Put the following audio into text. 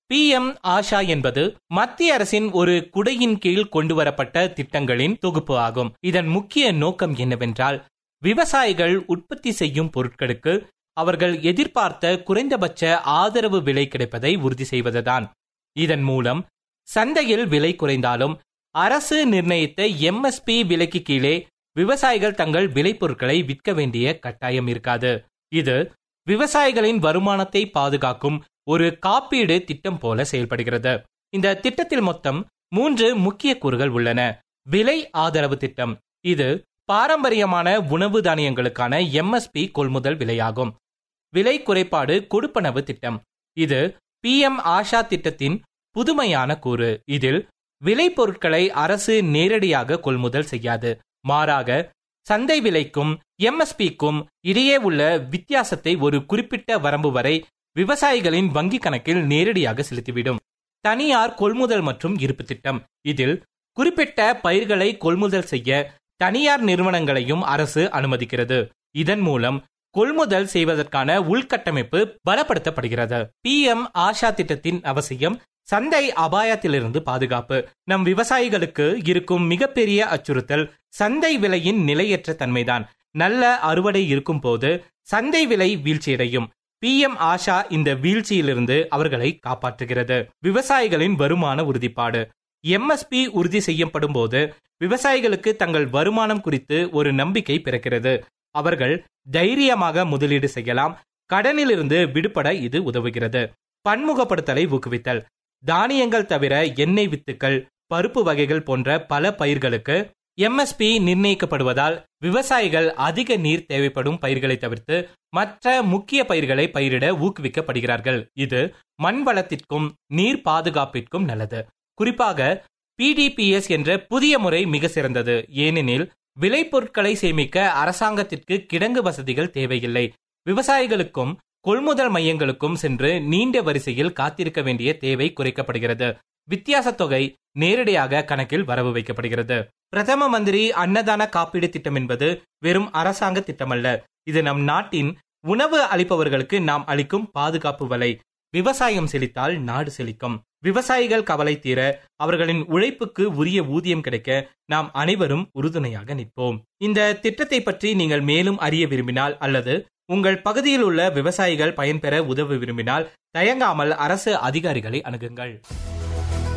B M Asha என்பது மத்திய அரசின் ஒரு குடையின் கீழ் கொண்டுவரப்பட்ட திட்டங்களின் தொகுப்பு ஆகும் இதன் முக்கிய நோக்கம் என்னவென்றால் விவசாயிகள் உற்பத்தி செய்யும் பொருட்களுக்கு அவர்கள் எதிர்பார்த்த குறைந்தபட்ச ஆதரவு விலை கிடைப்பதை உறுதி செய்வதுதான் இதன் மூலம் சந்தையில் விலை குறைந்தாலும் அரசு நிர்ணயித்த எம்எஸ்பி விலைக்கு கீழே விவசாயிகள் தங்கள் விளைபொருட்களை விற்க வேண்டிய கட்டாயம் இருக்காது இது விவசாயிகளின் வருமானத்தை பாதுகாக்கும் ஒரு காப்பீடு திட்டம் போல செயல்படுகிறது இந்த திட்டத்தில் மொத்தம் மூன்று முக்கிய கூறுகள் உள்ளன விலை ஆதரவு திட்டம் இது பாரம்பரியமான உணவு தானியங்களுக்கான எம்எஸ்பி கொள்முதல் விலையாகும் விலை குறைபாடு கொடுப்பனவு திட்டம் இது பி எம் ஆஷா திட்டத்தின் புதுமையான கூறு இதில் விலை பொருட்களை அரசு நேரடியாக கொள்முதல் செய்யாது மாறாக சந்தை விலைக்கும் எம்எஸ்பிக்கும் இடையே உள்ள வித்தியாசத்தை ஒரு குறிப்பிட்ட வரம்பு வரை விவசாயிகளின் வங்கி கணக்கில் நேரடியாக செலுத்திவிடும் தனியார் கொள்முதல் மற்றும் இருப்பு திட்டம் இதில் குறிப்பிட்ட பயிர்களை கொள்முதல் செய்ய தனியார் நிறுவனங்களையும் அரசு அனுமதிக்கிறது இதன் மூலம் கொள்முதல் செய்வதற்கான உள்கட்டமைப்பு பலப்படுத்தப்படுகிறது பி எம் ஆஷா திட்டத்தின் அவசியம் சந்தை அபாயத்திலிருந்து பாதுகாப்பு நம் விவசாயிகளுக்கு இருக்கும் மிகப்பெரிய அச்சுறுத்தல் சந்தை விலையின் நிலையற்ற தன்மைதான் நல்ல அறுவடை இருக்கும் போது சந்தை விலை வீழ்ச்சியடையும் பி எம் ஆஷா இந்த வீழ்ச்சியிலிருந்து அவர்களை காப்பாற்றுகிறது விவசாயிகளின் வருமான உறுதிப்பாடு எம்எஸ்பி உறுதி செய்யப்படும் போது விவசாயிகளுக்கு தங்கள் வருமானம் குறித்து ஒரு நம்பிக்கை பிறக்கிறது அவர்கள் தைரியமாக முதலீடு செய்யலாம் கடனிலிருந்து விடுபட இது உதவுகிறது பன்முகப்படுத்தலை ஊக்குவித்தல் தானியங்கள் தவிர எண்ணெய் வித்துக்கள் பருப்பு வகைகள் போன்ற பல பயிர்களுக்கு எம்எஸ்பி நிர்ணயிக்கப்படுவதால் விவசாயிகள் அதிக நீர் தேவைப்படும் பயிர்களை தவிர்த்து மற்ற முக்கிய பயிர்களை பயிரிட ஊக்குவிக்கப்படுகிறார்கள் இது மண் வளத்திற்கும் நீர் பாதுகாப்பிற்கும் நல்லது குறிப்பாக பிடிபிஎஸ் என்ற புதிய முறை மிக சிறந்தது ஏனெனில் விளைபொருட்களை சேமிக்க அரசாங்கத்திற்கு கிடங்கு வசதிகள் தேவையில்லை விவசாயிகளுக்கும் கொள்முதல் மையங்களுக்கும் சென்று நீண்ட வரிசையில் காத்திருக்க வேண்டிய தேவை குறைக்கப்படுகிறது வித்தியாச தொகை நேரடியாக கணக்கில் வரவு வைக்கப்படுகிறது பிரதம மந்திரி அன்னதான காப்பீடு திட்டம் என்பது வெறும் அரசாங்க திட்டமல்ல இது நம் நாட்டின் உணவு அளிப்பவர்களுக்கு நாம் அளிக்கும் பாதுகாப்பு வலை விவசாயம் செழித்தால் நாடு செழிக்கும் விவசாயிகள் கவலை தீர அவர்களின் உழைப்புக்கு உரிய ஊதியம் கிடைக்க நாம் அனைவரும் உறுதுணையாக நிற்போம் இந்த திட்டத்தை பற்றி நீங்கள் மேலும் அறிய விரும்பினால் அல்லது உங்கள் பகுதியில் உள்ள விவசாயிகள் பயன்பெற உதவ விரும்பினால் தயங்காமல் அரசு அதிகாரிகளை அணுகுங்கள்